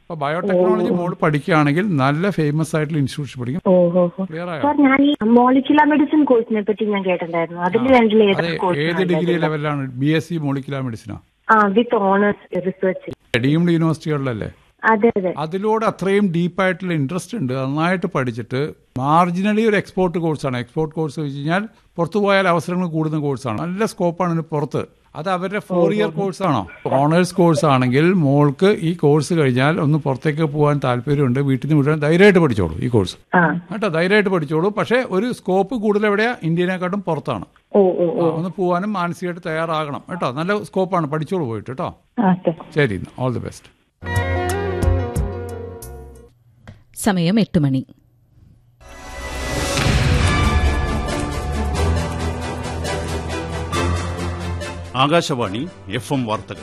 അപ്പോൾ ബയോടെക്നോളജി മോൾ പഠിക്കുകയാണെങ്കിൽ നല്ല ഫേമസ് ആയിട്ടുള്ള ഇൻസ്റ്റിറ്റ്യൂഷൻ പഠിക്കും ഓ ഹോ ഹോ ക്ലിയർ ആയോ സാർ ഞാൻ ഈ മോളിക്കുലർ മെഡിസിൻ കോഴ്സിനെ പറ്റി ഞാൻ കേട്ടിട്ടുണ്ടായിരുന്നു അതിൽ രണ്ടിൽ അത് ഏതൊക്കെ കോഴ്സ് ഏത് ഡിഗ്രി ലെവലിലാണ് ബി എസ് സി മോളിക്കുലർ മെഡിസിനാ ആ വിത്ത് ഓണേഴ്സ് റിസർച്ച് ഡീംഡ് യൂണിവേഴ്സിറ്റികളിലല്ലേ അതെ അതെ അതിലൂടെ അത്രയും ഡീപ്പായിട്ടുള്ള ഇൻട്രസ്റ്റ് ഉണ്ട് നന്നായിട്ട് പഠിച്ചിട്ട് മാർജിനലി ഒരു എക്സ്പോർട്ട് കോഴ്സാണ് എക്സ്പോർട്ട് കോഴ്സ് വെച്ച് കഴിഞ്ഞാൽ പുറത്തു പോയാൽ അവസരങ്ങൾ കൂടുന്ന കോഴ്സാണ് നല്ല സ്കോപ്പാണ് ഇതിന് പുറത്ത് അത് അവരുടെ ഫോർ ഇയർ കോഴ്സാണോ ഓണേഴ്സ് കോഴ്സ് ആണെങ്കിൽ മോൾക്ക് ഈ കോഴ്സ് കഴിഞ്ഞാൽ ഒന്ന് പുറത്തേക്ക് പോകാൻ താല്പര്യമുണ്ട് വീട്ടിൽ നിന്ന് മുഴുവൻ ധൈര്യമായിട്ട് പഠിച്ചോളൂ ഈ കോഴ്സ് ആ കേട്ടോ ധൈര്യമായിട്ട് പഠിച്ചോളൂ പക്ഷേ ഒരു സ്കോപ്പ് കൂടുതൽ എവിടെയാ ഇന്ത്യനെക്കാട്ടും പുറത്താണ് ഓ ഓ ആ, ഒന്ന് പോകാനും മാനസികമായിട്ട് തയ്യാറാകണം കേട്ടോ നല്ല സ്കോപ്പാണ് പഠിച്ചോളൂ പോയിട്ട് കേട്ടോ ആ സാർ ശരി ഓൾ ദി ബെസ്റ്റ് സമയം എട്ട് മണി ആകാശവാണി എഫ് എം വാർത്തകൾ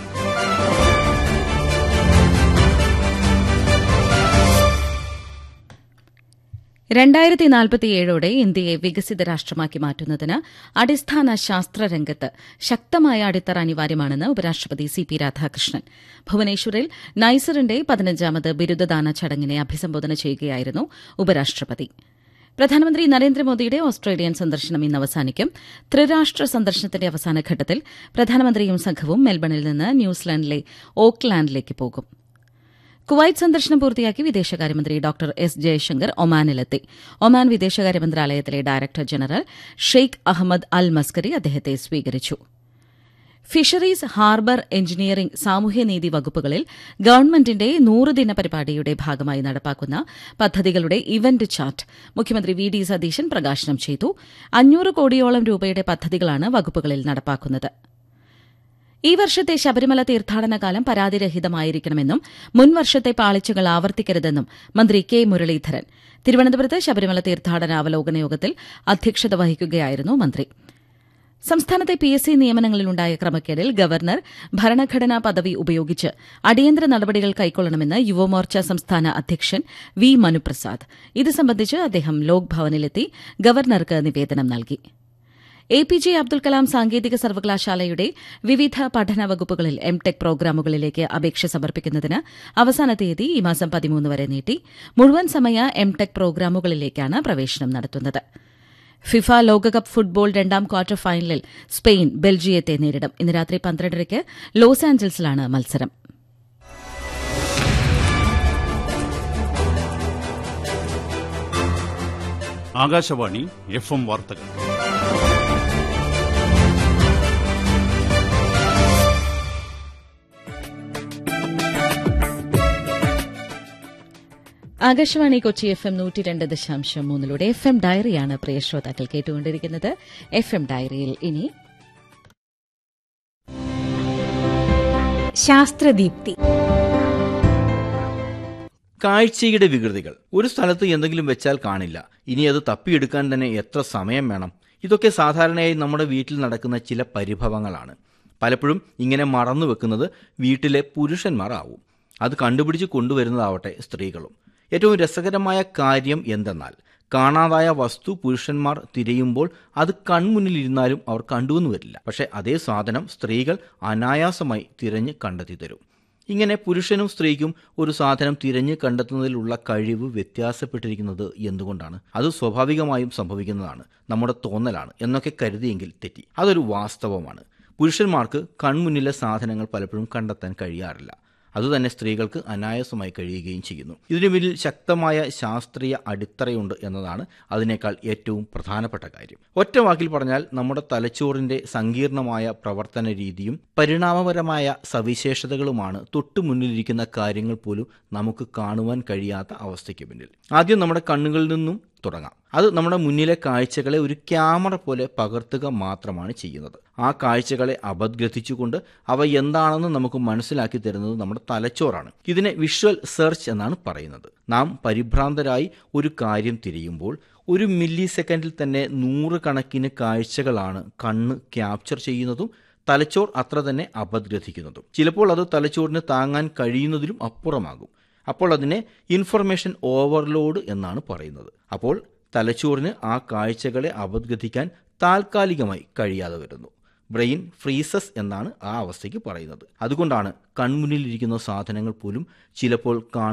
രണ്ടായിരത്തി നാൽപ്പത്തിയേഴോടെ ഇന്ത്യയെ വികസിത രാഷ്ട്രമാക്കി മാറ്റുന്നതിന് അടിസ്ഥാന ശാസ്ത്രരംഗത്ത് ശക്തമായ അടിത്തറ അനിവാര്യമാണെന്ന് ഉപരാഷ്ട്രപതി സി പി രാധാകൃഷ്ണൻ ഭുവനേശ്വറിൽ നൈസറിന്റെ പതിനഞ്ചാമത് ബിരുദദാന ചടങ്ങിനെ അഭിസംബോധന ചെയ്യുകയായിരുന്നു ഉപരാഷ്ട്രപതി പ്രധാനമന്ത്രി നരേന്ദ്രമോദിയുടെ ഓസ്ട്രേലിയൻ സന്ദർശനം ഇന്ന് അവസാനിക്കും ത്രിരാഷ്ട്ര സന്ദർശനത്തിന്റെ അവസാന ഘട്ടത്തിൽ പ്രധാനമന്ത്രിയും സംഘവും മെൽബണിൽ നിന്ന് ന്യൂസിലാൻഡിലെ ഓക്ലാൻഡിലേക്ക് പോകും കുവൈറ്റ് സന്ദർശനം പൂർത്തിയാക്കി വിദേശകാര്യമന്ത്രി ഡോക്ടർ എസ് ജയശങ്കർ ഒമാനിലെത്തി ഒമാൻ വിദേശകാര്യ മന്ത്രാലയത്തിലെ director general Sheikh Ahmed Al Maskari അദ്ദേഹത്തെ സ്വീകരിച്ചു ഫിഷറീസ് ഹാർബർ എഞ്ചിനീയറിംഗ് സാമൂഹ്യനീതി വകുപ്പുകളിൽ ഗവൺമെന്റിന്റെ നൂറ് ദിന പരിപാടിയുടെ ഭാഗമായി നടപ്പാക്കുന്ന പദ്ധതികളുടെ ഇവന്റ് ചാർട്ട് മുഖ്യമന്ത്രി വി ഡി സതീശൻ പ്രകാശനം ചെയ്തു അഞ്ഞൂറ് കോടിയോളം രൂപയുടെ പദ്ധതികളാണ് വകുപ്പുകളിൽ നടപ്പാക്കുന്നത് ഈ വർഷത്തെ ശബരിമല തീർത്ഥാടന കാലം പരാതിരഹിതമായിരിക്കണമെന്നും മുൻ വർഷത്തെ പാളിച്ചകൾ ആവർത്തിക്കരുതെന്നും മന്ത്രി കെ മുരളീധരൻ തിരുവനന്തപുരത്ത് ശബരിമല തീർത്ഥാടന അവലോകന യോഗത്തിൽ അധ്യക്ഷത വഹിക്കുകയായിരുന്നു മന്ത്രി സംസ്ഥാനത്തെ പി എസ് സി നിയമനങ്ങളിലുണ്ടായ ക്രമക്കേടിൽ ഗവർണർ ഭരണഘടനാ പദവി ഉപയോഗിച്ച് അടിയന്തര നടപടികൾ കൈക്കൊള്ളണമെന്ന് യുവമോർച്ച സംസ്ഥാന അധ്യക്ഷൻ വി മനുപ്രസാദ് ഇത് സംബന്ധിച്ച് അദ്ദേഹം ലോക് ഭവനിലെത്തി ഗവർണർക്ക് നിവേദനം നൽകി A P J Abdul Kalam സാങ്കേതിക സർവകലാശാലയുടെ വിവിധ പഠന വകുപ്പുകളിൽ എം ടെക് പ്രോഗ്രാമുകളിലേക്ക് അപേക്ഷ സമർപ്പിക്കുന്നതിന് അവസാന തീയതി ഈ മാസം പതിമൂന്ന് വരെ നീട്ടി മുഴുവൻ സമയ എം ടെക് പ്രോഗ്രാമുകളിലേക്കാണ് പ്രവേശനം നടത്തുന്നത് ഫിഫ ലോകകപ്പ് ഫുട്ബോൾ രണ്ടാം ക്വാർട്ടർ ഫൈനലിൽ സ്പെയിൻ ബെൽജിയത്തെ നേരിടും ഇന്ന് രാത്രി പന്ത്രണ്ടരയ്ക്ക് ലോസ് ആഞ്ചൽസിലാണ് മത്സരം ആകാശവാണി എഫ് എം വാർത്തകൾ ആകാശവാണി കൊച്ചി എഫ് എം നൂറ്റി രണ്ട് ദശാംശം മൂന്നിലൂടെ എഫ് എം ഡയറിയാണ് പ്രിയ ശ്രോതാക്കൾ കേട്ടുകൊണ്ടിരിക്കുന്നത് എഫ് എം ഡയറിയിൽ ഇനി ശാസ്ത്രദീപ്തി കാഴ്ചയുടെ വികൃതികൾ ഒരു സ്ഥലത്ത് എന്തെങ്കിലും വെച്ചാൽ കാണില്ല ഇനി അത് തപ്പിയെടുക്കാൻ തന്നെ എത്ര സമയം വേണം ഇതൊക്കെ സാധാരണയായി നമ്മുടെ വീട്ടിൽ നടക്കുന്ന ചില പരിഭവങ്ങളാണ് പലപ്പോഴും ഇങ്ങനെ മറന്നു വെക്കുന്നത് വീട്ടിലെ പുരുഷന്മാർ ആവും അത് കണ്ടുപിടിച്ച് കൊണ്ടുവരുന്നതാവട്ടെ സ്ത്രീകളും ഏറ്റവും രസകരമായ കാര്യം എന്തെന്നാൽ കാണാതായ വസ്തു പുരുഷന്മാർ തിരയുമ്പോൾ അത് കൺമുന്നിലിരുന്നാലും അവർ കണ്ടുവെന്ന് വരില്ല പക്ഷേ അതേ സാധനം സ്ത്രീകൾ അനായാസമായി തിരഞ്ഞ് കണ്ടെത്തി തരും ഇങ്ങനെ പുരുഷനും സ്ത്രീക്കും ഒരു സാധനം തിരഞ്ഞ് കണ്ടെത്തുന്നതിലുള്ള കഴിവ് വ്യത്യാസപ്പെട്ടിരിക്കുന്നത് എന്തുകൊണ്ടാണ് അത് സ്വാഭാവികമായും സംഭവിക്കുന്നതാണ് നമ്മുടെ തോന്നലാണ് എന്നൊക്കെ കരുതിയെങ്കിൽ തെറ്റി അതൊരു വാസ്തവമാണ് പുരുഷന്മാർക്ക് കൺമുന്നിലെ സാധനങ്ങൾ പലപ്പോഴും കണ്ടെത്താൻ കഴിയാറില്ല അതുതന്നെ സ്ത്രീകൾക്ക് അനായാസമായി കഴിയുകയും ചെയ്യുന്നു ഇതിനു പിന്നിൽ ശക്തമായ ശാസ്ത്രീയ അടിത്തറയുണ്ട് എന്നതാണ് അതിനേക്കാൾ ഏറ്റവും പ്രധാനപ്പെട്ട കാര്യം ഒറ്റ വാക്കിൽ പറഞ്ഞാൽ നമ്മുടെ തലച്ചോറിന്റെ സങ്കീർണമായ പ്രവർത്തന രീതിയും പരിണാമപരമായ സവിശേഷതകളുമാണ് തൊട്ടു മുന്നിലിരിക്കുന്ന കാര്യങ്ങൾ പോലും നമുക്ക് കാണുവാൻ കഴിയാത്ത അവസ്ഥയ്ക്ക് പിന്നിൽ ആദ്യം നമ്മുടെ കണ്ണുകളിൽ നിന്നും തുടങ്ങാം അത് നമ്മുടെ മുന്നിലെ കാഴ്ചകളെ ഒരു ക്യാമറ പോലെ പകർത്തുക മാത്രമാണ് ചെയ്യുന്നത് ആ കാഴ്ചകളെ അപഗ്രഥിച്ചുകൊണ്ട് അവ എന്താണെന്ന് നമുക്ക് മനസ്സിലാക്കി തരുന്നത് നമ്മുടെ തലച്ചോറാണ് ഇതിനെ വിഷ്വൽ സെർച്ച് എന്നാണ് പറയുന്നത് നാം പരിഭ്രാന്തരായി ഒരു കാര്യം തിരിയുമ്പോൾ ഒരു മില്ലി സെക്കൻഡിൽ തന്നെ നൂറുകണക്കിന് കാഴ്ചകളാണ് കണ്ണ് ക്യാപ്ചർ ചെയ്യുന്നതും തലച്ചോർ അത്ര തന്നെ അപഗ്രഥിക്കുന്നതും ചിലപ്പോൾ അത് തലച്ചോറിന് താങ്ങാൻ കഴിയുന്നതിലും അപ്പുറമാകും അപ്പോൾ അതിനെ ഇൻഫർമേഷൻ ഓവർലോഡ് എന്നാണ് പറയുന്നത് അപ്പോൾ തലച്ചോറിന് ആ കാഴ്ചകളെ അപഗ്രഥിക്കാൻ താൽക്കാലികമായി കഴിയാതെ വരുന്നു ബ്രെയിൻ ഫ്രീസസ് എന്നാണ് ആ അവസ്ഥയ്ക്ക് പറയുന്നത് അതുകൊണ്ടാണ് കൺമുന്നിലിരിക്കുന്ന സാധനങ്ങൾ പോലും ചിലപ്പോൾ കാണാൻ